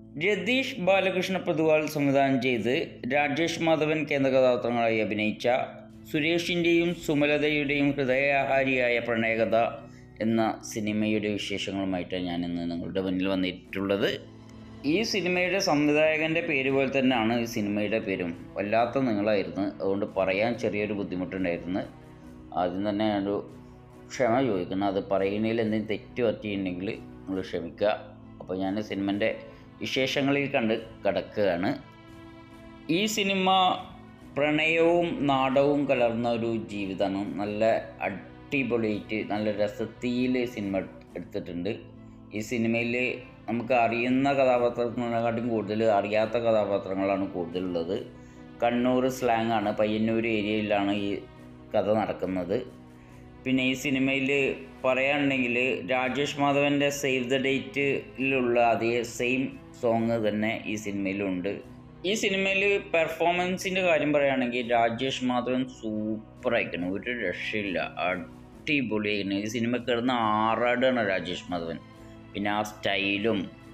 രതീഷ് ബാലകൃഷ്ണ പൊതുവാൾ സംവിധാനം ചെയ്ത് രാജേഷ് മാധവൻ കേന്ദ്ര കഥാപാത്രങ്ങളായി അഭിനയിച്ച സുരേഷിൻ്റെയും സുമലതയുടെയും ഹൃദയാഹാരിയായ പ്രണയകഥ എന്ന സിനിമയുടെ വിശേഷങ്ങളുമായിട്ടാണ് ഞാൻ ഇന്ന് നിങ്ങളുടെ മുന്നിൽ വന്നിട്ടുള്ളത് ഈ സിനിമയുടെ സംവിധായകൻ്റെ പേര് പോലെ തന്നെയാണ് ഈ സിനിമയുടെ പേരും വല്ലാത്ത നിങ്ങളായിരുന്നു അതുകൊണ്ട് പറയാൻ ചെറിയൊരു ബുദ്ധിമുട്ടുണ്ടായിരുന്നു ആദ്യം തന്നെ ഒരു ക്ഷമ ചോദിക്കണം അത് പറയുന്നതിൽ എന്തെങ്കിലും തെറ്റ് പറ്റിയിട്ടുണ്ടെങ്കിൽ നിങ്ങൾ ക്ഷമിക്കുക അപ്പോൾ ഞാൻ സിനിമൻ്റെ വിശേഷങ്ങളിൽ കണ്ട് കിടക്കുകയാണ് ഈ സിനിമ പ്രണയവും നാടകവും കലർന്ന ഒരു ജീവിതമാണ് നല്ല അടിപൊളിയായിട്ട് നല്ല രസത്തിൽ സിനിമ എടുത്തിട്ടുണ്ട് ഈ സിനിമയിൽ നമുക്ക് അറിയുന്ന കഥാപാത്രങ്ങളെക്കാട്ടും കൂടുതൽ അറിയാത്ത കഥാപാത്രങ്ങളാണ് കൂടുതലുള്ളത് കണ്ണൂർ സ്ലാങ് ആണ് പയ്യന്നൂർ ഏരിയയിലാണ് ഈ കഥ നടക്കുന്നത് പിന്നെ ഈ സിനിമയിൽ പറയുകയാണെങ്കിൽ രാജേഷ് മാധവൻ്റെ സേവ് ദ ഡേറ്റിലുള്ള അതേ സെയിം സോങ് തന്നെ ഈ സിനിമയിലുണ്ട് ഈ സിനിമയിൽ പെർഫോമൻസിൻ്റെ കാര്യം പറയുകയാണെങ്കിൽ രാജേഷ് മാധവൻ സൂപ്പറായിക്കണം ഒരു രക്ഷയില്ല അടിപൊളിയായിരുന്നു ഈ സിനിമ കിടന്ന് ആറാടാണ് രാജേഷ് മാധവൻ പിന്നെ ആ സ്റ്റൈലും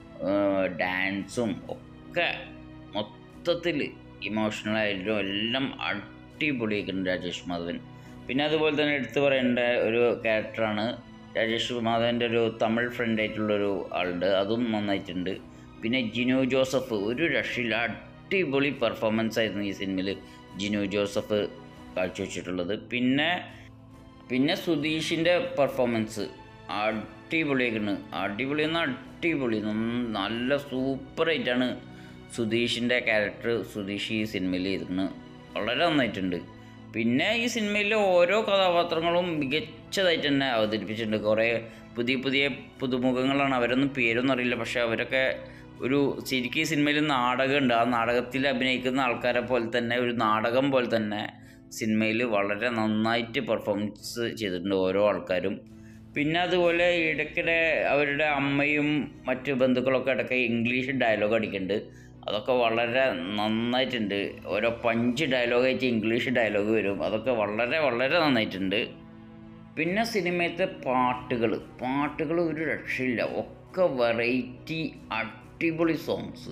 ഡാൻസും ഒക്കെ മൊത്തത്തിൽ ഇമോഷണലായിട്ടും എല്ലാം അടിപൊളിയാക്കണം രാജേഷ് മാധവൻ പിന്നെ അതുപോലെ തന്നെ എടുത്തു പറയേണ്ട ഒരു ക്യാരക്ടറാണ് രാജേഷ് മാധവൻ്റെ ഒരു തമിഴ് ഫ്രണ്ട് ആയിട്ടുള്ളൊരു ആളുണ്ട് അതും നന്നായിട്ടുണ്ട് പിന്നെ ജിനു ജോസഫ് ഒരു രക്ഷയില്ല അടിപൊളി പെർഫോമൻസ് ആയിരുന്നു ഈ സിനിമയിൽ ജിനു ജോസഫ് കാഴ്ചവെച്ചിട്ടുള്ളത് പിന്നെ പിന്നെ സുധീഷിൻ്റെ പെർഫോമൻസ് അടിപൊളിയായിക്കണ് അടിപൊളി എന്നാൽ അടിപൊളി നന്ന- നല്ല സൂപ്പറായിട്ടാണ് സുധീഷിൻ്റെ ക്യാരക്ടർ സുധീഷ് ഈ സിനിമയിൽ ചെയ്തിരിക്കുന്നത് വളരെ നന്നായിട്ടുണ്ട് പിന്നെ ഈ സിനിമയിലെ ഓരോ കഥാപാത്രങ്ങളും മികച്ചതായിട്ട് തന്നെ അവതരിപ്പിച്ചിട്ടുണ്ട് കുറേ പുതിയ പുതിയ പുതുമുഖങ്ങളാണ് അവരൊന്നും പേരൊന്നും അറിയില്ല പക്ഷേ അവരൊക്കെ ഒരു ശരിക്കും ഈ സിനിമയിൽ നാടകമുണ്ട് ആ നാടകത്തിൽ അഭിനയിക്കുന്ന ആൾക്കാരെ പോലെ തന്നെ ഒരു നാടകം പോലെ തന്നെ സിനിമയിൽ വളരെ നന്നായിട്ട് പെർഫോമൻസ് ചെയ്തിട്ടുണ്ട് ഓരോ ആൾക്കാരും പിന്നെ അതുപോലെ ഇടയ്ക്കിടെ അവരുടെ അമ്മയും മറ്റ് ബന്ധുക്കളൊക്കെ ഇടയ്ക്ക് ഇംഗ്ലീഷ് ഡയലോഗ് അടിക്കുന്നുണ്ട് അതൊക്കെ വളരെ നന്നായിട്ടുണ്ട് ഓരോ പഞ്ച് ഡയലോഗായിട്ട് ഇംഗ്ലീഷ് ഡയലോഗ് വരും അതൊക്കെ വളരെ വളരെ നന്നായിട്ടുണ്ട് പിന്നെ സിനിമയത്തെ പാട്ടുകൾ പാട്ടുകൾ ഒരു രക്ഷയില്ല ഒക്കെ വെറൈറ്റി അടിപൊളി സോങ്സ്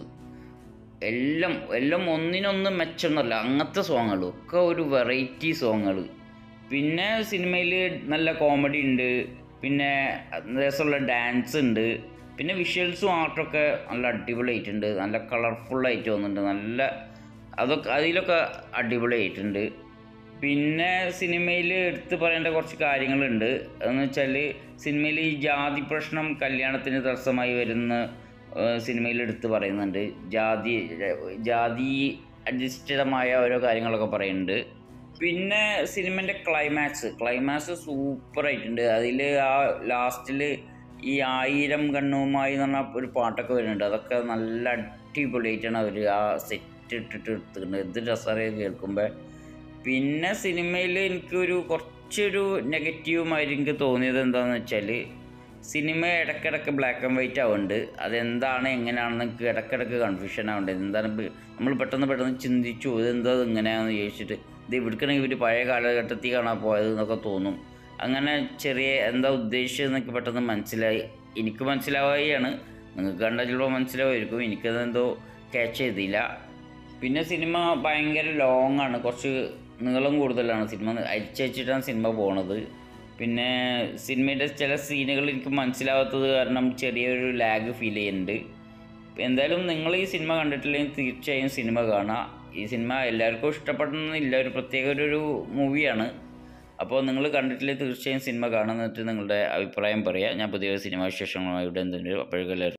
എല്ലാം എല്ലാം ഒന്നിനൊന്ന് മെച്ചമൊന്നുമല്ല അങ്ങനത്തെ സോങ്ങുകൾ ഒക്കെ ഒരു വെറൈറ്റി സോങ്ങുകൾ പിന്നെ സിനിമയിൽ നല്ല കോമഡി ഉണ്ട് പിന്നെ രസമുള്ള ഡാൻസ് ഉണ്ട് പിന്നെ വിഷ്വൽസും ആർട്ടൊക്കെ നല്ല അടിപൊളിയായിട്ടുണ്ട് നല്ല കളർഫുള്ളായിട്ട് വന്നിട്ടുണ്ട് നല്ല അതൊക്കെ അതിലൊക്കെ അടിപൊളിയായിട്ടുണ്ട് പിന്നെ സിനിമയിൽ എടുത്തു പറയേണ്ട കുറച്ച് കാര്യങ്ങളുണ്ട് എന്ന് വെച്ചാൽ സിനിമയിൽ ഈ ജാതി പ്രശ്നം കല്യാണത്തിന് തടസ്സമായി വരുന്ന സിനിമയിൽ എടുത്ത് പറയുന്നുണ്ട് ജാതി ജാതി അധിഷ്ഠിതമായ ഓരോ കാര്യങ്ങളൊക്കെ പറയുന്നുണ്ട് പിന്നെ സിനിമൻ്റെ ക്ലൈമാക്സ് ക്ലൈമാക്സ് സൂപ്പറായിട്ടുണ്ട് അതിൽ ആ ലാസ്റ്റിൽ ഈ ആയിരം കണ്ണുമായി എന്ന് പറഞ്ഞ ഒരു പാട്ടൊക്കെ വരുന്നുണ്ട് അതൊക്കെ നല്ല അടിപൊളിയായിട്ടാണ് അവർ ആ സെറ്റ് ഇട്ടിട്ട് എടുത്തിട്ടുണ്ട് എന്ത് രസമാണ് കേൾക്കുമ്പോൾ പിന്നെ സിനിമയിൽ എനിക്കൊരു കുറച്ചൊരു നെഗറ്റീവുമായി എനിക്ക് തോന്നിയത് എന്താണെന്ന് വെച്ചാൽ സിനിമ ഇടയ്ക്കിടയ്ക്ക് ബ്ലാക്ക് ആൻഡ് വൈറ്റ് ആവുന്നുണ്ട് അതെന്താണ് എങ്ങനെയാണെന്ന് എനിക്ക് ഇടയ്ക്കിടയ്ക്ക് കൺഫ്യൂഷൻ ആവുന്നുണ്ട് എന്താണ് ഇപ്പൊ നമ്മൾ പെട്ടെന്ന് പെട്ടെന്ന് ചിന്തിച്ചു ഇതെന്താ ഇത് ഇങ്ങനെയാണെന്ന് ചോദിച്ചിട്ട് ഇത് ഇവിടേക്കാണെങ്കിൽ ഇവർ പഴയ കാലഘട്ടത്തിൽ കാണാൻ പോയത് എന്നൊക്കെ തോന്നും അങ്ങനെ ചെറിയ എന്താ ഉദ്ദേശിച്ചതെന്നൊക്കെ പെട്ടെന്ന് മനസ്സിലായി എനിക്ക് മനസ്സിലാവുകയാണ് നിങ്ങൾക്ക് കണ്ടാൽ ചിലപ്പോൾ മനസ്സിലാവുമായിരിക്കും എനിക്കതെന്തോ ക്യാച്ച് ചെയ്തില്ല പിന്നെ സിനിമ ഭയങ്കര ലോങ് ആണ് കുറച്ച് നീളം കൂടുതലാണ് സിനിമ അരിച്ചരിച്ചിട്ടാണ് സിനിമ പോണത് പിന്നെ സിനിമയുടെ ചില സീനുകൾ എനിക്ക് മനസ്സിലാവാത്തത് കാരണം ചെറിയൊരു ലാഗ് ഫീൽ ചെയ്യുന്നുണ്ട് എന്തായാലും നിങ്ങൾ ഈ സിനിമ കണ്ടിട്ടില്ലെങ്കിൽ തീർച്ചയായും സിനിമ കാണുക ഈ സിനിമ എല്ലാവർക്കും ഇഷ്ടപ്പെടുന്നില്ല ഒരു പ്രത്യേക ഒരു മൂവിയാണ് അപ്പോൾ നിങ്ങൾ കണ്ടിട്ടില്ലെങ്കിൽ തീർച്ചയായും സിനിമ കാണുന്നിട്ട് നിങ്ങളുടെ അഭിപ്രായം പറയുക ഞാൻ പുതിയ സിനിമ വിശേഷങ്ങളുമായി ഇവിടെ എന്തെങ്കിലും അപ്പോഴേക്കും എല്ലാവർക്കും